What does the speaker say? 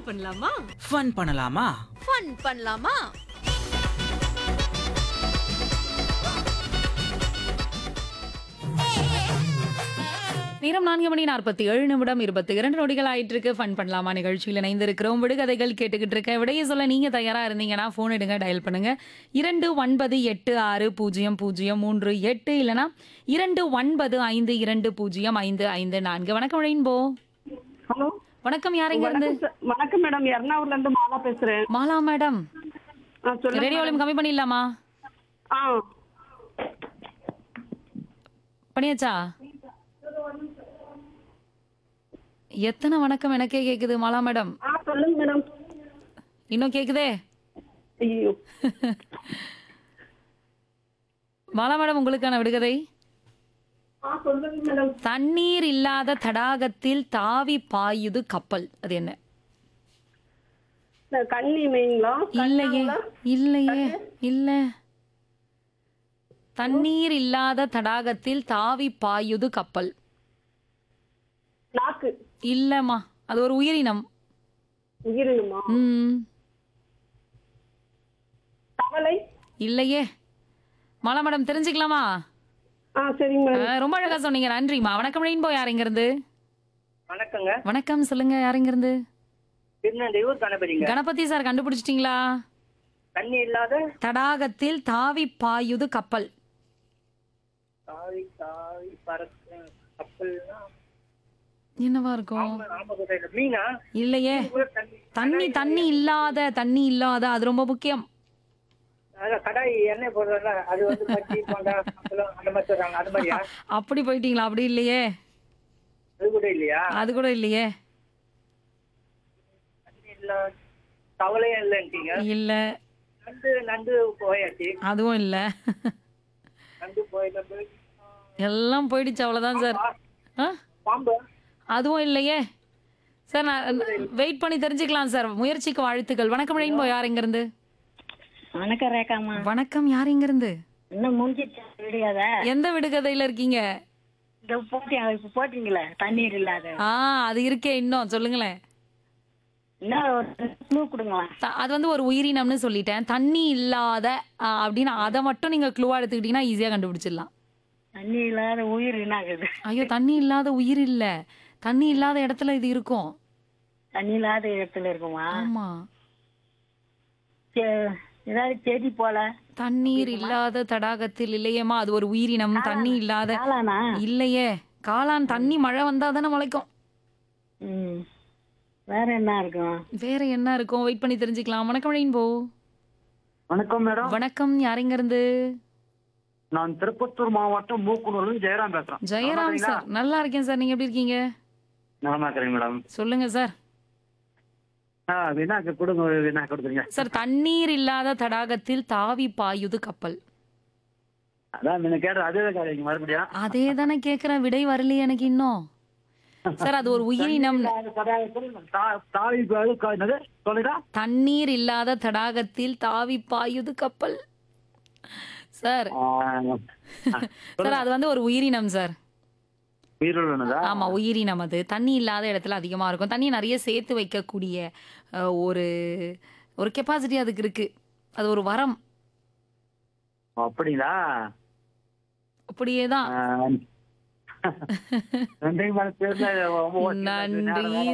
பண்ணலாமா ஃபன் பண்ணலாமா ஃபன் பண்ணலாமா நேரம் நான்கு மணி நாற்பத்தி ஏழு நிமிடம் இருபத்தி இரண்டு நொடிகள் ஆயிட்டு இருக்கு ஃபன் பண்ணலாமா நிகழ்ச்சியில் இணைந்திருக்கிறோம் விடுகதைகள் கேட்டுக்கிட்டு இருக்க விடைய சொல்ல நீங்க தயாரா இருந்தீங்கன்னா போன் எடுங்க டயல் பண்ணுங்க இரண்டு ஒன்பது எட்டு ஆறு பூஜ்ஜியம் பூஜ்ஜியம் மூன்று எட்டு இல்லனா இரண்டு ஒன்பது ஐந்து இரண்டு பூஜ்ஜியம் ஐந்து ஐந்து நான்கு வணக்கம் ரெயின்போ ஹலோ வணக்கம் யாருங்க இருந்து வணக்கம் சார். வணக்கம் மேடம் எர்ணாகுளம்ல இருந்து மாலா பேசுறேன் மாலா மேடம் ஆ, சொல்லுங்க ரேடியோ வால்யூம் கம்மி பண்ணிடலாமா ஆ பண்ணியாச்சா எத்தனை வணக்கம் எனக்கே கேக்குது மாலா மேடம் ஆ சொல்லுங்க மேடம் இன்னும் கேக்குதே ஐயோ மாலா மேடம் உங்களுக்கான விடுகதை ஆ சொல்லுங்க மேடம் தண்ணீர் இல்லாத தடாகத்தில் தாவி பாயுது கப்பல் அது என்ன இந்த கண்ணி மெயிங்களா இல்லையே இல்லையே இல்ல தண்ணீர் இல்லாத தடாகத்தில் தாவி பாயுது கப்பல் நாக்கு இல்லம்மா அது ஒரு உயிரினம் உயிரினுமா ம் தவளை இல்லையே மாலா மேடம் தெரிஞ்சுக்கலாமா ஆ சரிங்க மேடம் அஹ், ரொம்ப அழகா சொன்னீங்க நன்றிம்மா வணக்கம் ரெயின்போ யார் இங்க இருந்து வணக்கங்க வணக்கம் சொல்லுங்க யார் இங்க இருந்து திருநெல்வேலூர் கணபதிங்க கணபதி சார் கண்டுபிடிச்சிட்டீங்களா தண்ணி இல்லாத தடாகத்தில் தாவி பாயுது கப்பல் தாவி தாவி பறக்க கப்பல்னா என்னவா இருக்கும் ஆமகுதிரை மீனா இல்லையே கூட தண்ணி தண்ணி தண்ணி இல்லாத தண்ணி இல்லாத அது ரொம்ப முக்கியம் அதான் கடாய் எண்ணெய் போடுறதுல அது வந்து பச்சி போண்டா அப்பளம் அந்த மாதிரி சொல்றாங்க அது மாதிரியா அப்படி போயிட்டீங்களா அப்படி இல்லையே அது கூட இல்லையா அது கூட இல்லையே தண்ணி இல்ல தவளையும் இல்லைன்ட்டீங்க இல்ல நண்டு நண்டு போயாச்சு அதுவும் இல்ல நண்டு போயில போய் எல்லாம் போயிடுச்சு அவ்வளவுதான் சார் ஆ? பாம்பு அதுவும் இல்லையே சார் நான் வெயிட் பண்ணி தெரிஞ்சுக்கலாம் சார் முயற்சிக்கு வாழ்த்துக்கள் வணக்கம் ரெயின்போ யார் இங்க இருந்து வணக்கம் ரேகாமா வணக்கம் யார் இங்க இருந்து இன்னும் முடிஞ்சிச்சு விடியாத எந்த விடுகதையில இருக்கீங்க இந்த போட்டி இப்ப போட்டீங்களே தண்ணீர் இல்லாத ஆ அது இருக்கே இன்னும் சொல்லுங்களேன் இன்னும் ஒரு க்ளூ கொடுங்களேன் த- அது வந்து ஒரு உயிரினம்னு சொல்லிட்டேன் தண்ணி இல்லாத ஆ, அப்படின்னு அதை மட்டும் நீங்க க்ளூவா எடுத்துக்கிட்டீங்கன்னா ஈஸியா கண்டுபிடிச்சிடலாம் தண்ணி இல்லாத உயிர் என்ன ஆகுது ஐயோ தண்ணி இல்லாத உயிர் இல்ல தண்ணி இல்லாத இடத்துல இது இருக்கும் தண்ணி இல்லாத இடத்துல இருக்குமா ஆமா செ- ஏதாவது செடி போல தண்ணீர் இல்லாத தடாகத்தில் இல்லையேமா அது ஒரு உயிரினம் தண்ணி இல்லாத காளானா இல்லையே காளான் தண்ணி மழை வந்தா தானே முளைக்கும் ம் வேற என்ன இருக்கும் வேற என்ன இருக்கும் வெயிட் பண்ணி தெரிஞ்சுக்கலாம் வணக்கம் ரெயின்போ வணக்கம் மேடம் வணக்கம் யாருங்க இருந்து நான் திருப்பத்தூர் மாவட்டம் மூக்குனூர்ல இருந்து ஜெயராம் பேசுறேன் ஜெயராம் சார் நல்லா இருக்கேன் சார் நீங்க எப்படி இருக்கீங்க நலமா இருக்கிறேன் மேடம் சொல்லுங்க சார் ஆ வினாக்கு கொடுங்க வினா கொடுக்குறீங்க சார் தண்ணீர் இல்லாத தடாகத்தில் தாவி பாயுது கப்பல் அதான் நீங்க கேட்ட அதே கேட்குறீங்க மறுபடியும் அதே தானே கேக்குறேன் விடை வரலையே எனக்கு இன்னும் சார் அது ஒரு உயிரினம் தா- தாவி பாது கா- என்னது சொல்லுடா தண்ணீர் இல்லாத தடாகத்தில் தாவி பாயுது கப்பல் சார் சார் அது வந்து ஒரு உயிரினம் சார் உயிரிழந்ததா ஆமா உயிரினம் அது தண்ணி இல்லாத இடத்துல அதிகமா இருக்கும் தண்ணி நிறைய சேர்த்து வைக்கக்கூடிய அஹ், ஒரு ஒரு கெப்பாசிட்டி அதுக்கு இருக்கு அது ஒரு வரம் அப்படிங்களா அப்படியே தான் ஆ, நன்றி மேடம் தெரியல ரொம்ப ஓகே. நன்றி